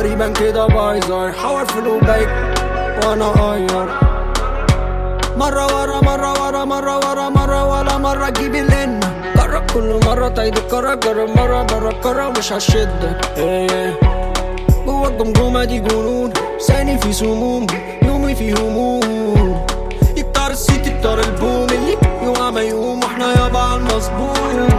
تقريبا كده بايظة يحور في الوبايك وانا غير مرة ورا مرة ورا مرة ورا مرة ولا مرة جيب اللين جرب كل مرة تعيد الكرة جرب مرة جرب كرة مش هشدك ايه جوا الجمجمة دي جنون لساني في سموم يومي في هموم يكتر السيت يكتر البوم اللي يوم ما يقوم واحنا يابا على المظبوط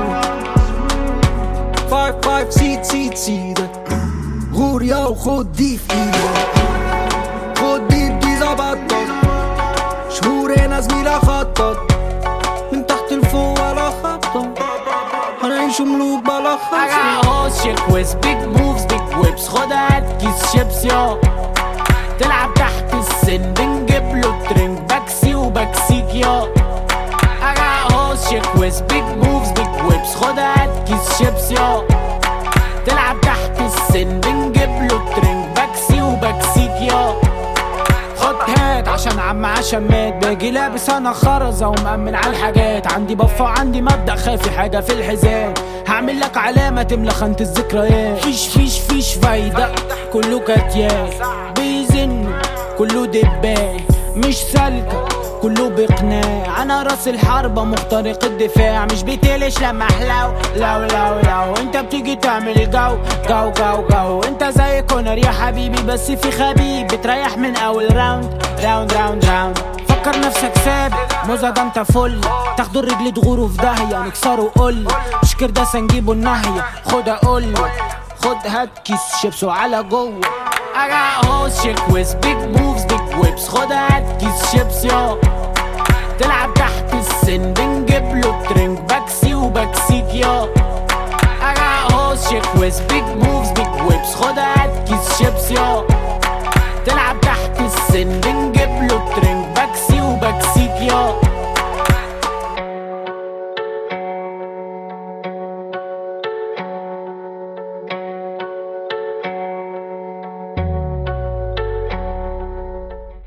فايف فايف سيت سيت سيدك غور يا وخد دي في ايدك خد دي دي زبطت شهور هنا زميلة خطط من تحت لفوق ولا خطط هنعيش ملوك بلا I خطط got hoes, shit quiz, big moves, big whips خد هات كيس شيبس يا تلعب تحت السن بنجيب له ترنج بكسي وبكسيك يا I got hoes, shit quiz, big moves, big whips خد هات كيس شيبس يا تلعب تحت السن بنجيب له ترنج بكسي وبكسيك يا خد هات عشان عم عشمات باجي لابس انا خرزه ومأمن على الحاجات عندي بفة عندي مبدأ خافي حاجة في الحزام هعمل لك علامة تملى خانة الذكريات فيش فيش فيش فايدة كله كتيات بيزن كله دبان مش سالكة كله بقناع انا راس الحربة مخترق الدفاع مش بتقلش لما احلو لو لو لو انت بتيجي تعمل جو جو جو جو انت زي كونر يا حبيبي بس في خبيب بتريح من اول راوند راوند راوند راوند فكر نفسك سابق موزة ده انت فل تاخدوا الرجل تغوروا في داهية نكسروا قل مش كرداسة نجيبوا النهية خد اقول خد هات كيس شيبس على جوه I got hoes, shit quiz, big moves, big whips خد هات كيس شيبس يا تلعب تحت السن بنجيب له ترنج بكسي وبكسيك يا I got hoes, shit quiz, big moves, big whips خد